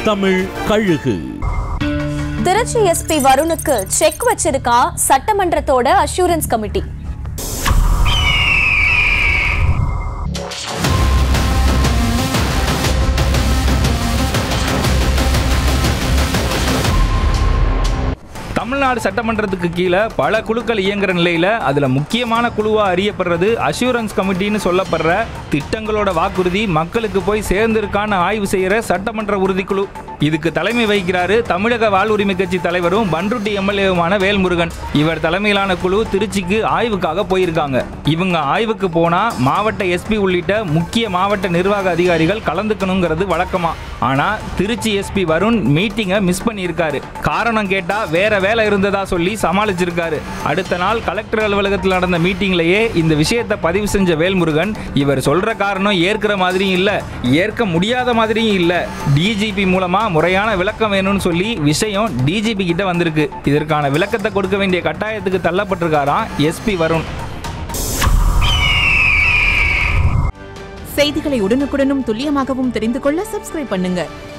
தமிழ் கழுகு Trichy SP வருணுக்கு check வச்சிருக்கா சட்டமன்றத்தோட assurance committee Tamil Nadu சட்டமன்றத்துக்கு கீழே பல குழுக்கள் இயங்குற நிலையில அதுல முக்கியமான குழுவா அறியப்படுறது அஷூரன்ஸ் கமிட்டின்னு சொல்லப்படுற திட்டங்களோட வாக்குறுதி மக்களுக்கு போய் சேர்ந்திருக்கான்னு ஆய்வு செய்யற சட்டமன்ற உறுதிக்குழு இதுக்கு தலைமை வகிக்கிறாரு தமிழக வாழ்வுரிமை கட்சி தலைவரும் பன்ருட்டி எம்எல்ஏவுமான வேல்முருகன் இவர் தலைமையிலான குழு திருச்சிக்கு ஆய்வுக்காக போயிருக்காங்க இவங்க ஆய்வுக்கு போனா மாவட்ட எஸ்பி உள்ளிட்ட முக்கிய மாவட்ட நிர்வாக அதிகாரிகள் கலந்துக்கணுங்கிறது வழக்கமா ஆனா திருச்சி எஸ்பி வருண் மீட்டிங்கை மிஸ் பண்ணியிருக்காரு காரணம் கேட்டா வேற வேலை இருந்ததா சொல்லி சமாளிச்சிருக்காரு அடுத்த நாள் கலெக்டர் அலுவலகத்தில் நடந்த மீட்டிங்லயே இந்த விஷயத்தை பதிவு செஞ்ச வேல்முருகன் இவர் சொல்ற காரணம் ஏற்கிற மாதிரியும் இல்ல ஏற்க முடியாத மாதிரியும் இல்ல டிஜிபி மூலமா முறையான விளக்கம் வேணும்னு சொல்லி விஷயம் டிஜிபி கிட்ட வந்திருக்கு இதற்கான விளக்கத்தை கொடுக்க வேண்டிய கட்டாயத்துக்கு தள்ளப்பட்டிருக்காராம் எஸ்பி வருண் செய்திகளை உடனுக்குடனும் துல்லியமாகவும் தெரிந்து கொள்ள சப்ஸ்கிரைப் பண்ணுங்க